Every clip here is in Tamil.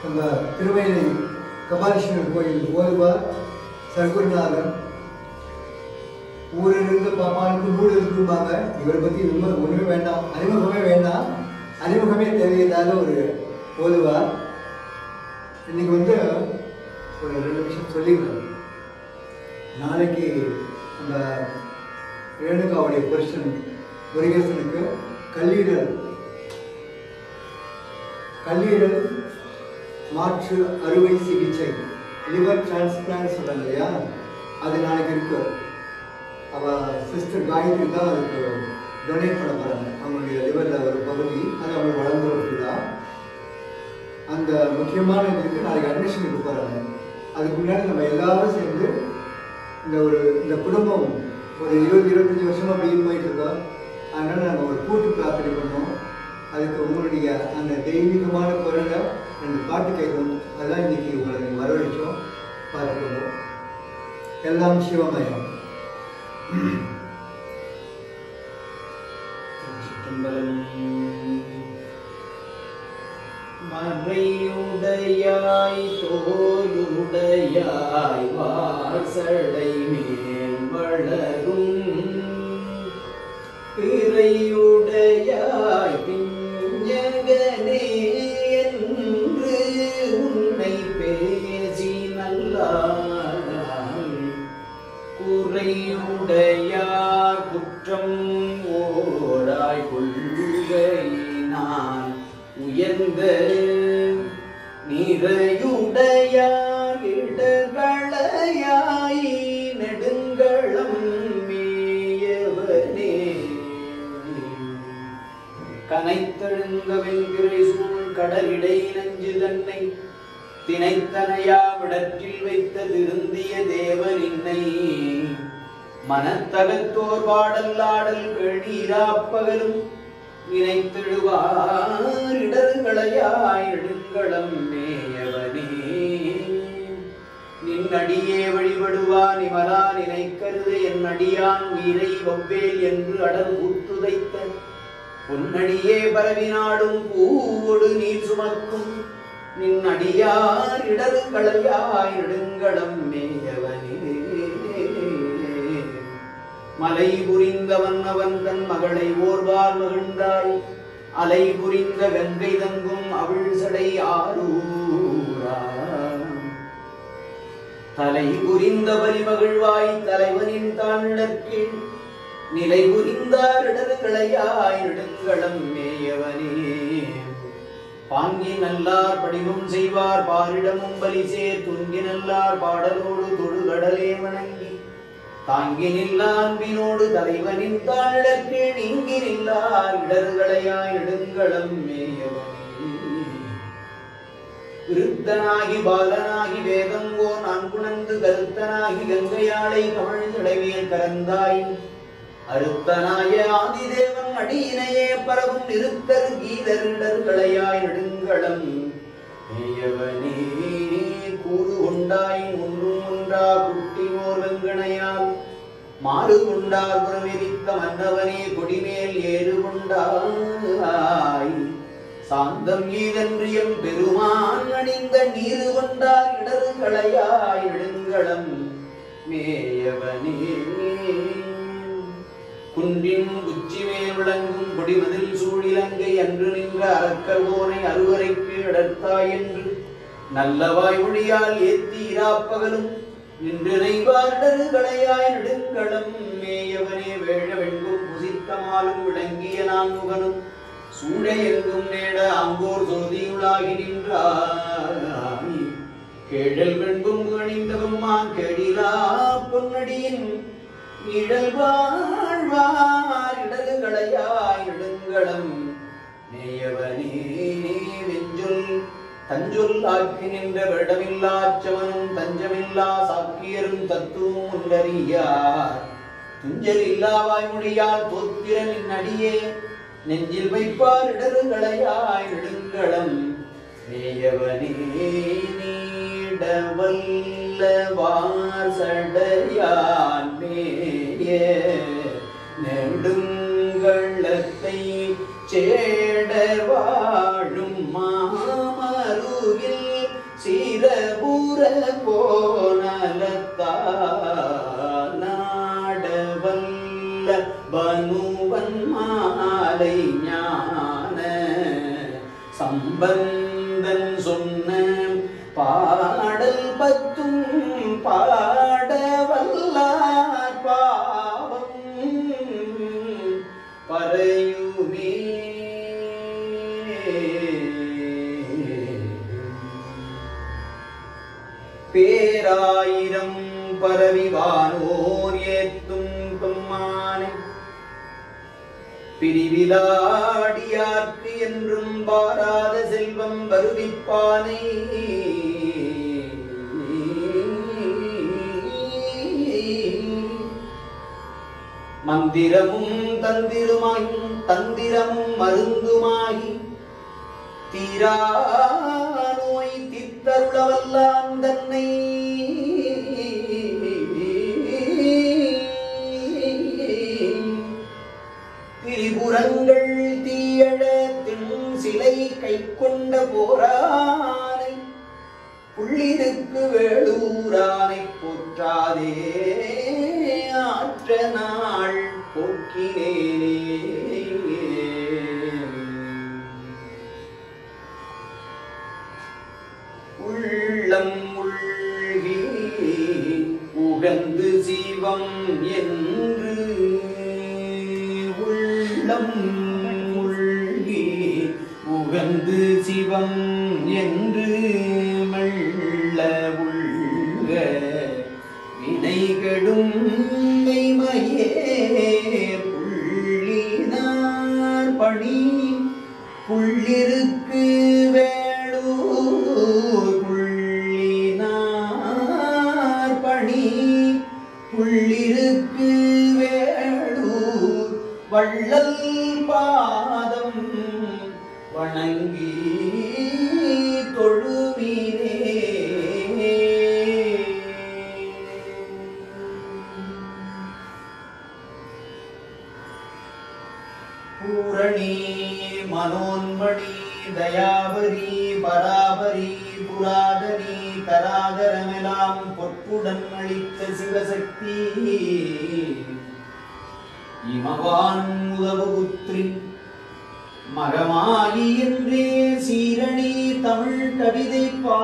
நம்ம திருவயலை கபாலீஸ்வரர் கோயில் ஓதுவார் சர்க்குருநாதன் ஊரிலிருந்து பாப்பானுக்கு நூல் இருக்கும்பாங்க இவரை பற்றி ரொம்ப ஒன்றுமே வேண்டாம் அறிமுகமே வேண்டாம் அறிமுகமே தேவையில்லாத ஒரு ஓதுவார் இன்னைக்கு வந்து ஒரு ரெண்டு நிமிஷம் சொல்லிடுறேன் நாளைக்கு நம்ம ரேணுகாவுடைய புருஷன் முருகேசனுக்கு கல்லீரல் கல்லீரல் மாற்று அறுவை சிகிச்சை லிவர் டிரான்ஸ்பிளான்ட் சொல்றாங்க இல்லையா அது நாளைக்கு இருக்கு அவ சிஸ்டர் காயத்ரி தான் அதுக்கு டொனேட் பண்ண போறாங்க அவங்களுடைய லிவர்ல ஒரு பகுதி அது அவங்க வளர்ந்துரும் ஃபுல்லா அந்த முக்கியமான இதுக்கு நாளைக்கு அட்மிஷனுக்கு போறாங்க அதுக்கு முன்னாடி நம்ம எல்லாரும் சேர்ந்து இந்த ஒரு இந்த குடும்பம் ஒரு இருபது இருபத்தஞ்சி வருஷமா பிடிக்கும் போயிட்டு இருக்கோம் அதனால நம்ம ஒரு கூட்டு பிரார்த்தனை பண்ணோம் அதுக்கு உங்களுடைய அந்த தெய்வீகமான குரலை ரெண்டு பாட்டு கேட்கணும் அதான் இன்னைக்கு உங்களை நீங்க வரவழைச்சோம் பார்த்துக்கோங்க எல்லாம் சிவமயம் மறையுடையாய் தோலுடையாய் வாசடை மேல் வளரும் பிறையுடையாய் பிஞ்சகனே என்று உன்னை பேசி நல்லாள் குறையுடையார் குற்றம் ஓராய் கொள்கையினால் உயர்ந்த நிறையுடையார் இடர்களையாய் நெடுங்களம் மேயவனே கனைத்தெழுந்த வெண்கிறை சூழ் கடலிடை நஞ்சு தன்னை தினைத்தனையா விடற்றில் வைத்த திருந்திய தேவனின்னை மனத்தகத்தோர் பாடல் ஆடல் கழீராப்பகலும் நினைத்தெழுவார் இடர்களையாய் நெடுங்களம் மேயவனே நின்னடியே வழிபடுவா நிமலா நினைக்கருது என் அடியான் உயிரை வவ்வேல் என்று அடர் ஊத்துதைத்த பொன்னடியே பரவினாடும் பூவோடு நீர் சுமக்கும் நின் அடியார் இடருங்களையாய் நெடுங்களம் மேயவனே மலை புரிந்தவன் அவன் தன் மகளை ஓர்வால் மகிழ்ந்தாய் அலை புரிந்த கங்கை தங்கும் அவள் சடை ஆரூரா தலை புரிந்த பலிமகிழ்வாய் தலைவனின் தாழ்கீழ் நிலை புரிந்தார் இடர்களையாய் நெடுங்களம் மேயவனே பாங்கி நல்லார் படிவம் செய்வார் பாரிடமும் பலிசேர் துங்கி நல்லார் பாடலோடு தொழுகடலே வணங்கி தாங்கி நில்லா அன்பினோடு தலைவனின் தாழற்கு நீங்கி நில்லார் இடர்களையாய் நெடுங்களம் மேயவனே விருத்தனாகி பாலனாகி வேதங்கோ நான் குணந்து கருத்தனாகி கங்கையாளை கமழ்ந்தடைவேல் கரந்தாய் அருத்தனாய ஆதிதேவன் அடியினையே பரவும் நிறுத்தர் கீதரிடர்களையாய் நெடுங்களம் மேயவனே கூறு கொண்டாய் ஒன்றும் ஒன்றா குட்டி ஓர் வெங்கணையால் மாறு கொண்டார் புறமெரித்த மன்னவனே கொடிமேல் ஏறு கொண்டாய் சாந்தம் ஈதன்றியம் பெருமான் அணிந்த நீரு கொண்டார் இடர்களையாய் நெடுங்களம் மேயவனே குன்றின் உச்சி மேல் விளங்கும் கொடிமதில் சூழிலங்கை அன்று நின்ற அரக்கர்வோனை அருவரைக்கு இடர்த்தாய் என்று நல்லவாய் ஒழியால் ஏத்தி இராப்பகலும் நின்று நெய்வார்டர்களையாய் நெடுங்களம் மேயவனே வேழ வெண்கும் புசித்தமாலும் விளங்கிய நான்முகனும் சூழ எங்கும் நேட அங்கோர் சோதியுளாகி நின்றாய் கேழல் வெண்கும் அணிந்தவம்மான் கெடிலா பொன்னடியின் நிழல் வாழ்வார் இடர்களையாய் நெடுங்களம் நேயவனே வெஞ்சொல் தஞ்சொல் ஆக்கி நின்ற வருடமில்லாச்சவனும் தஞ்சமில்லா சாக்கியரும் தத்துவம் உண்டறியார் துஞ்சல் இல்லாவாய் மொழியால் தோத்திரனின் அடியே நெஞ்சில் வைப்பார் இடர்களையாய் நெடுங்களம் மேயவனே நீடவல்ல வாசடையான் மேய நெடுங்களத்தை சேடர் வாழும் மாமருகில் சம்பந்தன் சொன்ன பாடல் பத்தும் பாட வல்லார் பாவம் பறையுமே பேராயிரம் பரவிவானோர் ஏத்தும் பெம்மானை பிரிவிலாடியார்க்கு என்றும் பாராத செல்வம் வருவிப்பானை மந்திரமும் தந்திரமாயும் தந்திரமும் மருந்துமாகி தீரா நோய் தித்தருளவல்லான் தன்னை திரிபுரங்கள் தீயழ தின் சிலை கை கொண்ட போரானை புள்ளிருக்கு வேளூரானை போற்றாதே ஆற்ற நாள் போக்கினேனே உள்ளம் உள்கி உகந்து சிவம் என்று உள்ளம் உள்கி உகந்து சிவம் என்று மெல்ல உள்க வினைகளும் மெய்மையே புள்ளினார் பணி புள்ளிருக்கு வேளூர் புள்ளினார் பணி புள்ளிருக்கு வேளூர் வள்ளல் பாதம் வணங்கி தொழுவீரே பூரணி மனோன்மணி தயாபரி பராபரி புராதனி தராதரமெல்லாம் பொற்புடன் அளித்த சிவசக்தி இமவான் உதவுபுத்ரி மகமாயி என்றே சீரணி தமிழ் கவிதை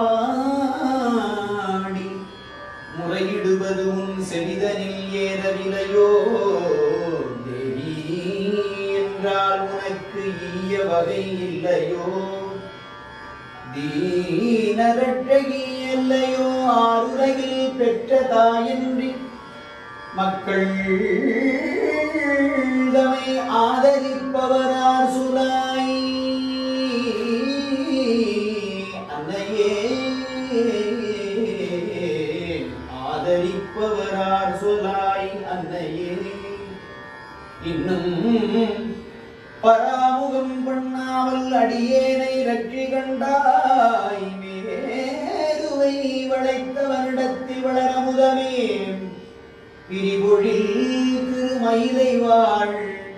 பாடி முறையிடுவது உன் செவிதனில் ஏறவில்லையோ தேவி என்றால் உனக்கு ஈய வகை இல்லையோ தீனரட்சகி இல்லையோ ஆறுலகில் பெற்ற தாயின்றி மக்கள் தமை ஆதரிப்பவரார் சுலாய் அன்னையே ஆதரிப்பவரார் சொலாய் அன்னையே இன்னும் பராமுகம் பண்ணாமல் அடியேனை ரட்சி கண்டாய் மேருவை வளைத்த வருடத்தில் வளர முதமே பிரிபொழில் திருமயிலை வாழ்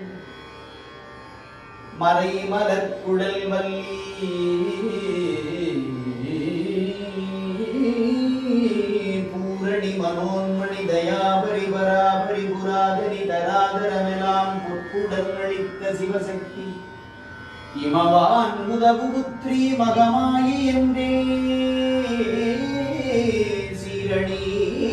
மறைமலர் குழல் வல்லி பூரணி மனோன்மணி தயாபரி பராபரி புராதனி தராதரமெல்லாம் பொற்புடன் அளித்த சிவசக்தி இமவான் முதபுத்ரி மகமாயி என்றே சீரணி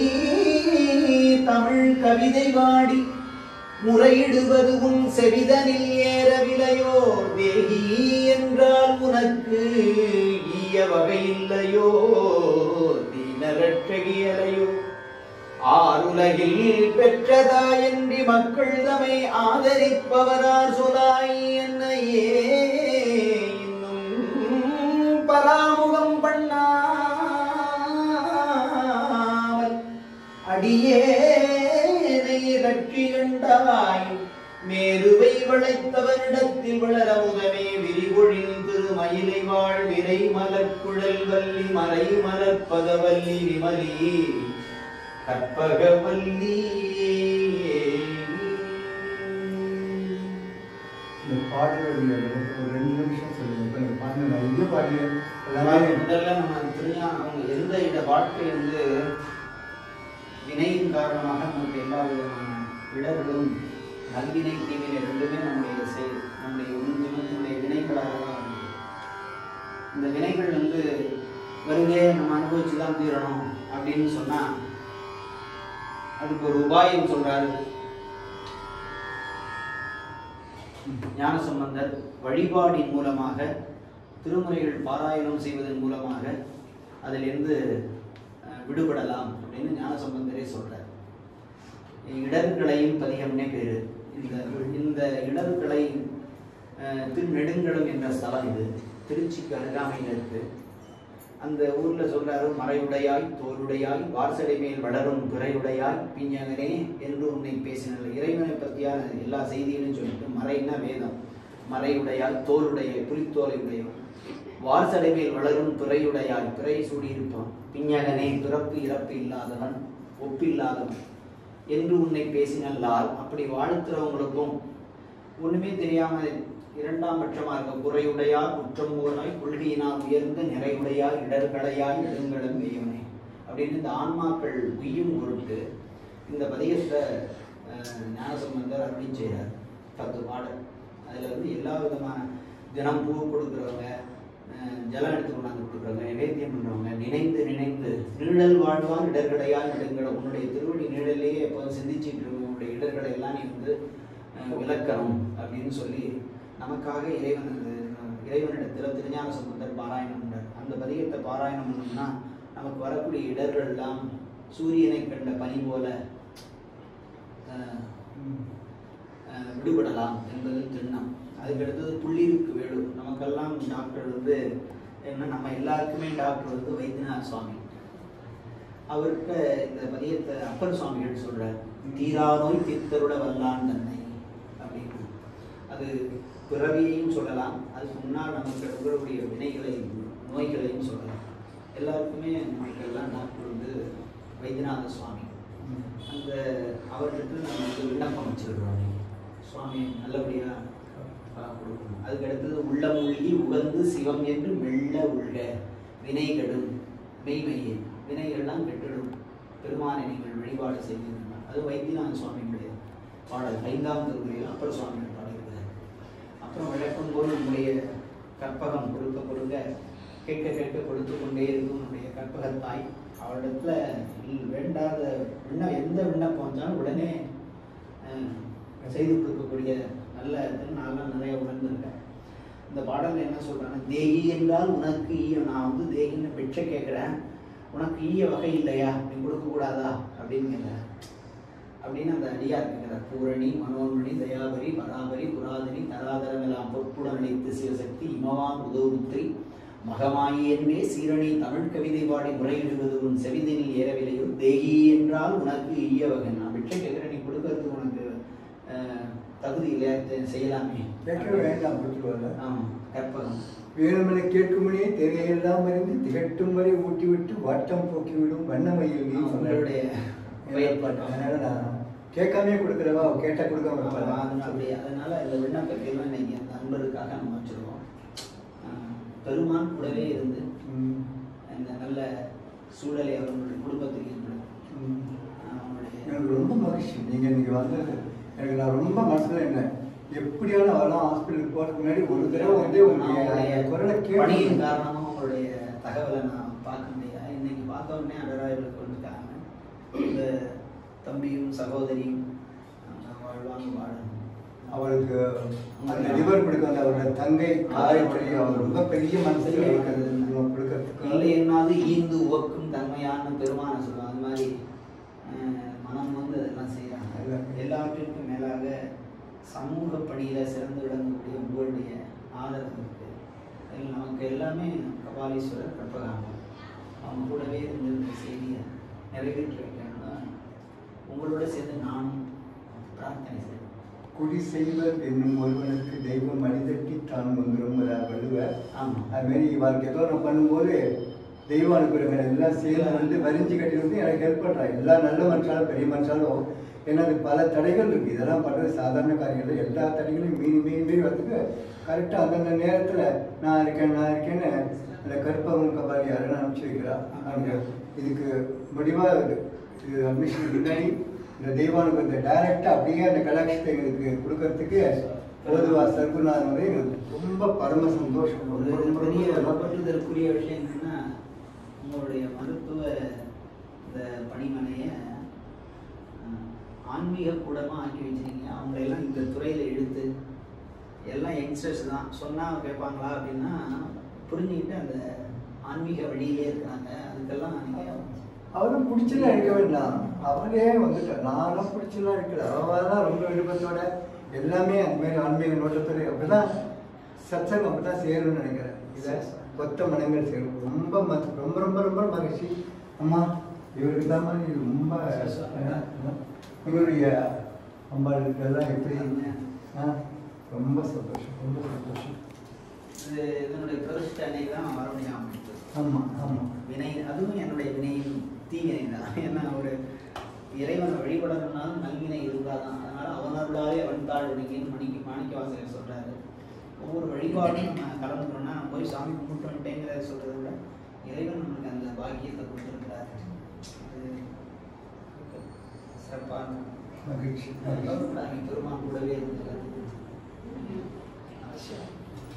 தமிழ் கவிதை பாடி முறையிடுவது உன் செவிதனில் ஏறவில்லையோ தேகி என்றால் உனக்கு ஈய வகையில்லையோ தீனரட்சகியலையோ ஆறுலகில் பெற்றதாயன்றி மக்கள் தமை ஆதரிப்பவரார் சொலாய் என்னையே இன்னும் பராமுகம் பண்ணாமல் அடியேனை ரட்சி கண்டாய் மேருவை வளைத்தவரிடத்தில் வளர முதமே விரிபொழில் திருமயிலை வாழ் விரை மலர்குழல் வல்லி மறை மலர்பதவல்லி விமலி கற்பகவல்லி இந்த பாடலுடைய ஒரு ரெண்டு நிமிஷம் சொல்லுங்க இப்போ நீங்கள் பாருங்க நான் இது பாருங்க அதாவது எல்லாமே முதல்ல நம்ம திருஞா அவங்க எந்த இந்த வாழ்க்கை வந்து வினையின் காரணமாக நமக்கு எல்லா விதமான இடர்களும் நல்வினை தீவினை ரெண்டுமே நம்முடைய செய் நம்முடைய உண்மையினுடைய வினைகளாக தான் வருது. இந்த வினைகள் வந்து வருதே நம்ம அனுபவிச்சு தான் தீரணும் அப்படின்னு சொன்னா அதுக்கு ஒரு உபாயம் சொல்றாரு ஞானசம்பந்தர் வழிபாடின் மூலமாக திருமுறைகள் பாராயணம் செய்வதன் மூலமாக அதிலிருந்து அஹ், விடுபடலாம் அப்படின்னு ஞானசம்பந்தரே சொல்றார் இடர்களையும் பதிகம்னே பேரு இந்த இந்த இடர்களை அஹ், திருநெடுங்கலம் என்ற ஸ்தலம் இது திருச்சிக்கு அருகாமையில் இருக்கு அந்த ஊர்ல சொல்றாரு மறையுடையாய் தோளுடையாய் வார்சடை மேல் வளரும் பிறையுடையாய் பிஞகனே என்று உன்னை பேசினார் இறைவனை பற்றியான எல்லா செய்திகளையும் சொல்லிட்டு மறைன்னா வேதம் மறையுடையாய் தோளுடையாய் புலித்தோலை உடையவன் வார்சடை மேல் வளரும் பிறையுடையாய் பிறை சூடியிருப்பான் பிஞகனே பிறப்பு இறப்பு இல்லாதவன் ஒப்பில்லாதவன் என்று உன்னை பேசினல்லால் அப்படி வாழ்த்துறவங்களுக்கும் ஒண்ணுமே தெரியாம இரண்டாம் பட்சமா இருக்க குறையுடையார் குற்றம் ஊராய் கொள்கையினால் உயர்ந்த நிறையுடையார் இடர்களையாய் நெடுங்கடம் வெய்யவனே அப்படின்னு இந்த ஆன்மாக்கள் உய்யும் பொருட்டு இந்த பதிகத்தை அஹ், ஞானசம்பந்தர் அப்படின்னு செய்கிறார் பத்து பாடல் அதுல வந்து எல்லா விதமான தினம் பூ கொடுக்குறவங்க அஹ், ஜலம் எடுத்து கொண்டாந்து கொடுக்குறவங்க நைவேத்தியம் பண்றவங்க நினைந்து நினைந்து நீழல் வாழ்வார் இடர்களையால் நெடுங்கடம் உன்னுடைய திருவடி நீழலையே எப்போதும் சிந்திச்சுட்டு இருக்கோம் உன்னுடைய இடர்களை எல்லாம் நீ வந்து அஹ், விளக்கணும் அப்படின்னு சொல்லி நமக்காக இறைவன் அஹ், இறைவனிடத்தில் திருஞான சம்பந்தர் பாராயணம் பண்ணார் அந்த பதிகத்தை பாராயணம் பண்ணோம்னா நமக்கு வரக்கூடிய இடர்கள் எல்லாம் சூரியனை கண்ட பனி போல அஹ், அஹ், விடுபடலாம் என்பது திண்ணம் அதுக்கு அடுத்தது புள்ளிருக்கு வேடு நமக்கெல்லாம் டாக்டர் வந்து என்ன நம்ம எல்லாருக்குமே டாக்டர் வந்து வைத்தியநாத சுவாமி அவர்கிட்ட இந்த பதியத்தை அப்பர் சுவாமிகள் சொல்றார் தீரா நோய் தீர்த்தருட வல்லான் தன்னை அப்படின்னு அது பிறவியையும் சொல்லலாம் அதுக்கு முன்னால் நமக்கு இருக்கக்கூடிய வினைகளையும் நோய்களையும் சொல்லலாம் எல்லாருக்குமே நமக்கு எல்லாம் டாக்டர் வந்து வைத்தியநாத சுவாமி அந்த அவர்கிட்ட நம்ம வந்து விண்ணப்பம் வச்சுருக்கிறோம் சுவாமி நல்லபடியா ஆஹ், கொடுக்கணும் அதுக்கு அடுத்தது உள்ள மூழ்கி உகந்து சிவம் என்று மெல்ல உள்க வினை கெடும் மெய்மையே வினைகள்லாம் கெட்டுடும் பெருமானை நீங்கள் வழிபாடு செய்வீர்கள் அது வைத்தியநாத சுவாமியுடைய பாடல் ஐந்தாம் திருமுறையில் அப்பர் சுவாமிகள் பாடியிருக்கிறார் அப்புறம் விளக்கும் போது நம்முடைய கற்பகம் கொடுக்க கொடுக்க கேட்க கேட்க கொடுத்து கொண்டே இருக்கும் நம்முடைய கற்பகத்தாய் அவளிடத்துல இல் வேண்டாத விண்ண எந்த விண்ணப்பம் வந்தாலும் உடனே அஹ், செய்து கொடுக்கக்கூடிய நல்ல நான்லாம் நிறைய உணர்ந்திருக்கேன் இந்த பாடல்ல என்ன சொல்றாங்க தேகி என்றால் உனக்கு ஈய நான் வந்து தேகின்னு பிச்சை கேட்குறேன் உனக்கு ஈய வகை இல்லையா நீ கொடுக்க கூடாதா அப்படின்னு கேட்குறேன் அப்படின்னு அந்த அடியார் கேட்கிறார் பூரணி மனோன்மணி தயாபரி பராபரி புராதனி தராதரமெல்லாம் பொற்புடன் அளித்து சிவசக்தி இமவான் உதவுத்ரி மகமாயி என்பே சீரணி தமிழ் கவிதை பாடி முறையிடுவது உன் செவிதனில் ஏறவில்லையோ தேகி என்றால் உனக்கு ஈய வகை நான் பிச்சை கேட்கிறேன் நீ கொடுக்கறதுக்கு உனக்கு அஹ், தகுதி இல்லையா இதை செய்யலாமே கேட்க வேண்டாம் கொடுத்துருவாங்க ஆமா கற்பகம் வேணுமென கேட்கும்படியே தேவையெல்லாம் அறிந்து திகட்டும் வரை ஊட்டி விட்டு வட்டம் போக்கிவிடும் வண்ணமையில் நீ உங்களுடைய வயற்பாட்டு அதனால நான் கேட்காமே கொடுக்குறவா அவ கேட்டா கொடுக்காம ஆமா, இருப்பாளா? அதனால அப்படி அதனால இந்த விண்ணப்பத்தையெல்லாம் இன்னைக்கு அந்த அன்பருக்காக நம்ம வச்சிருக்கோம் ஆஹ், பெருமான் கூடவே இருந்து ம், இந்த நல்ல சூழலை அவர்களுடைய குடும்பத்துக்கு ஏற்படும் ம். அவங்களுடைய எனக்கு ரொம்ப மகிழ்ச்சி நீங்க இன்னைக்கு வந்தது எனக்கு நான் ரொம்ப மனசுல என்ன எப்படியான வரலாம் ஹாஸ்பிட்டலுக்கு போறதுக்கு முன்னாடி ஒரு தடவை வந்து உங்களுடைய அவங்களுடைய குரலை பணியின் கேட்டு காரணமா உங்களுடைய தகவலை நான் பார்க்க முடியாது இன்னைக்கு பார்த்த உடனே அடராய்வுக்கு வந்துட்டாங்க இந்த தம்பியும் சகோதரியும் அவங்க வாழ்வாங்க வாழணும் அவளுக்கு அந்த லிவர் கொடுக்க அந்த அவரோட தங்கை காரைப்படி அவர் ரொம்ப பெரிய மனசுல இருக்கிறது நம்ம கொடுக்கறதுக்கு இல்லை என்னாவது ஈந்து உவக்கும் தன்மையான பெருமான சொல்லுவாங்க அது மாதிரி அஹ், மனம் வந்து அதெல்லாம் செய்கிறாங்க எல்லாமே. எல்லாவற்றிற்கும் மேலாக சமூக பணியில சிறந்து விளங்கக்கூடிய உங்களுடைய ஆதரவு இருக்கு அதில் நமக்கு எல்லாமே கபாலீஸ்வரர் கற்பகாமம் அவங்க கூடவே இருந்து இந்த செய்தியை நிறைவேற்றி வைக்கணும்னா உங்களோட சேர்ந்து நானும் பிரார்த்தனை செய்வேன் குடி செய்வர் என்னும் ஒருவனுக்கு தெய்வம் அடிதட்டி தான் வந்துடும் வள்ளுவர் ஆமாம் அதுமாரி இவருக்கு ஏதோ நான் பண்ணும்போது தெய்வம் அனுப்புறவங்க எல்லாம் சேர்ந்து வந்து வரிஞ்சு கட்டி வந்து எனக்கு ஹெல்ப் பண்ணுறாங்க எல்லா நல்ல மனுஷாலும் பெரிய மனுஷாலும் ஏன்னா அது பல தடைகள் இருக்குது இதெல்லாம் பண்ணுறது சாதாரண காரியம் இல்லை எல்லா தடைகளையும் மீறி மீறி மீறி வரதுக்கு கரெக்டாக அந்தந்த நேரத்தில் நான் இருக்கேன் நான் இருக்கேன்னு அந்த கற்பகம் கபாலி யாரும் அனுப்பிச்சு வைக்கிறா அங்கே இதுக்கு முடிவாக இது அட்மிஷன் முன்னாடி இந்த தெய்வானுக்கு இந்த டைரக்டாக அப்படியே அந்த கலாட்சத்தை எங்களுக்கு கொடுக்கறதுக்கு ஓதுவாசர் குருநாதன் வரை எங்களுக்கு ரொம்ப பரம சந்தோஷம் ஒரு ரொம்ப ரொம்ப பெரிய ரொம்ப பற்றுதற்குரிய விஷயம் என்னன்னா உங்களுடைய மருத்துவ இந்த பணிமனையை அஹ், ஆன்மீக கூடமாக ஆக்கி வச்சிருக்கீங்க அவங்களெல்லாம் இந்த துறையில் எடுத்து எல்லாம் யங்ஸ்டர்ஸ் தான் சொன்னால் கேட்பாங்களா அப்படின்னா புரிஞ்சுக்கிட்டு அந்த ஆன்மீக வழியிலே இருக்கிறாங்க அதுக்கெல்லாம் நீங்கள் அவரும் பிடிச்சலாம் இருக்க வேண்டாம் அவரே வந்துட்டார் நானும் பிடிச்சலாம் இருக்கல அவன் தான் ரொம்ப விருப்பத்தோட எல்லாமே அந்த மாதிரி ஆன்மீக நோட்டத்தோட அப்படிதான் சத்சங்கம் அப்படிதான் சேரும்னு நினைக்கிறேன் இதை கொத்த மனங்கள் சேரும் ரொம்ப ம- ரொம்ப ரொம்ப ரொம்ப மகிழ்ச்சி அம்மா இவருக்கு தான் மாதிரி ரொம்ப இவருடைய அம்பாளுக்கு எல்லாம் எப்படி ஆ, ரொம்ப சந்தோஷம் ரொம்ப சந்தோஷம் இது இதனுடைய பிரதிஷ்டை அன்னைக்கு தான் வர முடியாமல் இருக்கு. ஆமாம் ஆமாம் வினை அதுவும் என்னுடைய வினையும் தீவினை தான் ஏன்னா ஒரு இறைவனை வழிபடணும்னாலும் நல்வினை இருந்தால் தான் அதனால அவனருளாலே அவன் தாழ் ஒடுங்கின்னு மணிக்கு மாணிக்க வாசகர் சொல்றாரு ஒவ்வொரு வழிபாடும் நம்ம கலந்துக்கணும்னா நம்ம போய் சாமி கும்பிட்டு வந்துட்டேங்கிறத சொல்றதை விட இறைவன் நமக்கு அந்த பாக்கியத்தை கொடுத்துருக்கிறார் அது சிறப்பான மகிழ்ச்சி மகிழ்ச்சி பெருமான் கூடவே இருந்திருக்காரு அவசியம்